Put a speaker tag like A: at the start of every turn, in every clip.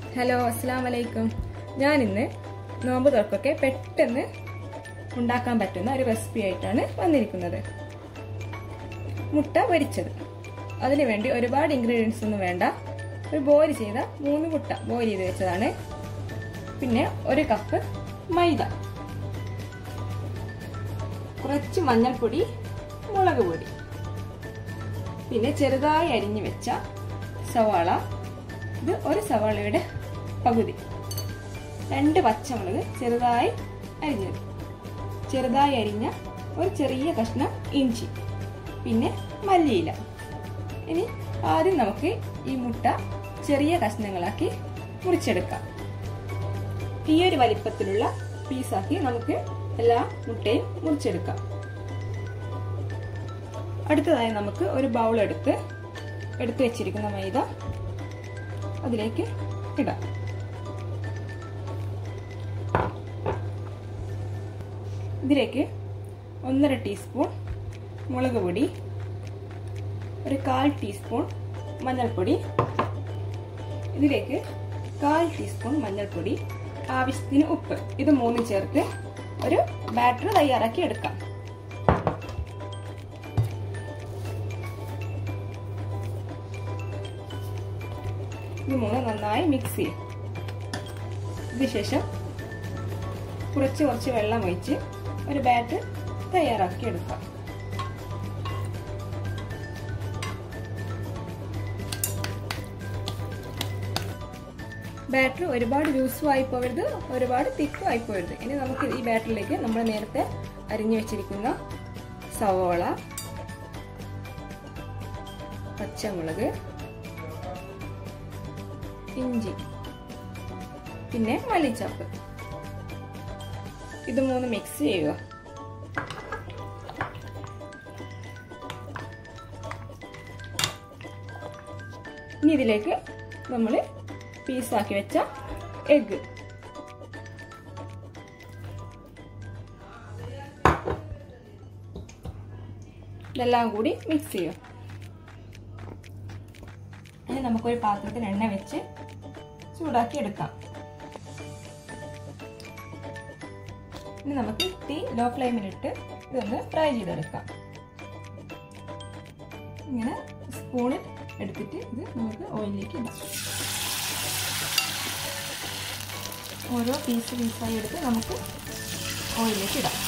A: hello അസ്സാം വലൈക്കും ഞാനിന്ന് നോമ്പ് തുറക്കൊക്കെ പെട്ടെന്ന് ഉണ്ടാക്കാൻ പറ്റുന്ന ഒരു റെസിപ്പി ആയിട്ടാണ് വന്നിരിക്കുന്നത് മുട്ട പൊരിച്ചത് അതിനു വേണ്ടി ഒരുപാട് ഇൻഗ്രീഡിയൻസ് ഒന്നും വേണ്ട ഒരു ബോയിൽ ചെയ്ത മൂന്ന് മുട്ട ബോയിൽ ചെയ്ത് വെച്ചതാണ് പിന്നെ ഒരു കപ്പ് മൈദ കുറച്ച് മഞ്ഞൾപ്പൊടി മുളക് പൊടി പിന്നെ ചെറുതായി അരിഞ്ഞു വെച്ച സവാള ഇത് ഒരു സവാളയുടെ പകുതി രണ്ട് പച്ചമുളക് ചെറുതായി അരിഞ്ഞത് ചെറുതായി അരിഞ്ഞ ഒരു ചെറിയ കഷ്ണം ഇഞ്ചി പിന്നെ മല്ലിയില ഇനി ആദ്യം നമുക്ക് ഈ മുട്ട ചെറിയ കഷ്ണങ്ങളാക്കി മുറിച്ചെടുക്കാം ഈ ഒരു വലിപ്പത്തിലുള്ള പീസാക്കി നമുക്ക് എല്ലാ മുട്ടയും മുറിച്ചെടുക്കാം അടുത്തതായി നമുക്ക് ഒരു ബൗൾ എടുത്ത് എടുത്തു വെച്ചിരിക്കുന്ന മൈദ അതിലേക്ക് ഇടാം ഇതിലേക്ക് ഒന്നര ടീസ്പൂൺ മുളക് പൊടി ഒരു കാൽ ടീസ്പൂൺ മഞ്ഞൾപ്പൊടി ഇതിലേക്ക് കാൽ ടീസ്പൂൺ മഞ്ഞൾപ്പൊടി ആവശ്യത്തിന് ഉപ്പ് ഇത് മൂന്നും ചേർത്ത് ഒരു ബാറ്റർ തയ്യാറാക്കി എടുക്കാം ഇത് മൂന്ന് നന്നായി മിക്സ് ചെയ്യും ഇതിനുശേഷം കുറച്ച് കുറച്ച് വെള്ളം ഒഴിച്ച് ഒരു ബാറ്റർ തയ്യാറാക്കി എടുക്കാം ബാറ്റർ ഒരുപാട് ലൂസും ആയി പോകരുത് ഒരുപാട് തിക്കും ആയി പോകരുത് ഇനി നമുക്ക് ഈ ബാറ്ററിലേക്ക് നമ്മൾ നേരത്തെ അരിഞ്ഞു വെച്ചിരിക്കുന്ന സവോള പച്ചമുളക് ഇഞ്ചി പിന്നെ മല്ലിച്ചപ്പ് ഇത് മൂന്ന് മിക്സ് ചെയ്യുക ഇനി ഇതിലേക്ക് നമ്മൾ പീസാക്കി വെച്ച എഗ് ഇതെല്ലാം കൂടി മിക്സ് ചെയ്യുക ഇനി നമുക്കൊരു പാത്രത്തിൽ എണ്ണ വെച്ച് ചൂടാക്കി എടുക്കാം ഇനി നമുക്ക് തീ ലോ ഫ്ലെയിമിലിട്ട് ഇതൊന്ന് ഫ്രൈ ചെയ്തെടുക്കാം ഇങ്ങനെ സ്പൂണിൽ എടുത്തിട്ട് ഇത് നമുക്ക് ഓയിലിലേക്ക് ഇടാം ഓരോ പീസ് പീസായി എടുത്ത് നമുക്ക് ഓയിലിലേക്ക് ഇടാം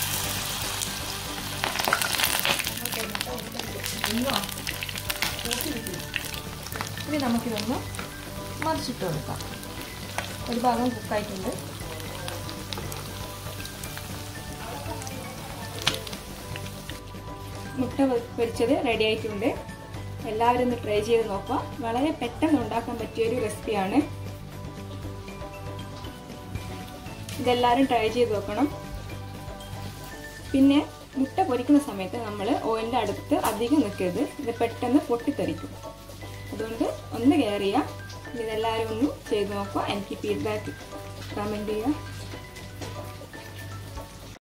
A: ഇനി നമുക്കിതൊന്ന് മറിച്ചിട്ട് കൊടുക്കാം ഒരു ഭാഗം കുക്കായിട്ടുണ്ട് മുട്ട പൊരിച്ചത് റെഡി ആയിട്ടുണ്ട് എല്ലാവരും ഒന്ന് ട്രൈ ചെയ്ത് നോക്കുക വളരെ പെട്ടെന്ന് ഉണ്ടാക്കാൻ പറ്റിയ ഒരു റെസിപ്പിയാണ് ഇതെല്ലാവരും ട്രൈ ചെയ്ത് നോക്കണം പിന്നെ മുട്ട പൊരിക്കുന്ന സമയത്ത് നമ്മൾ ഓയിലിൻ്റെ അടുത്ത് അധികം നിൽക്കരുത് ഇത് പെട്ടെന്ന് പൊട്ടിത്തെറിക്കും അതുകൊണ്ട് ഒന്ന് കെയർ ചെയ്യുക ഇതെല്ലാവരും ഒന്ന് ചെയ്ത് നോക്കുക എനിക്ക് ഫീഡ്ബാക്ക് കമൻറ്റ് ചെയ്യുക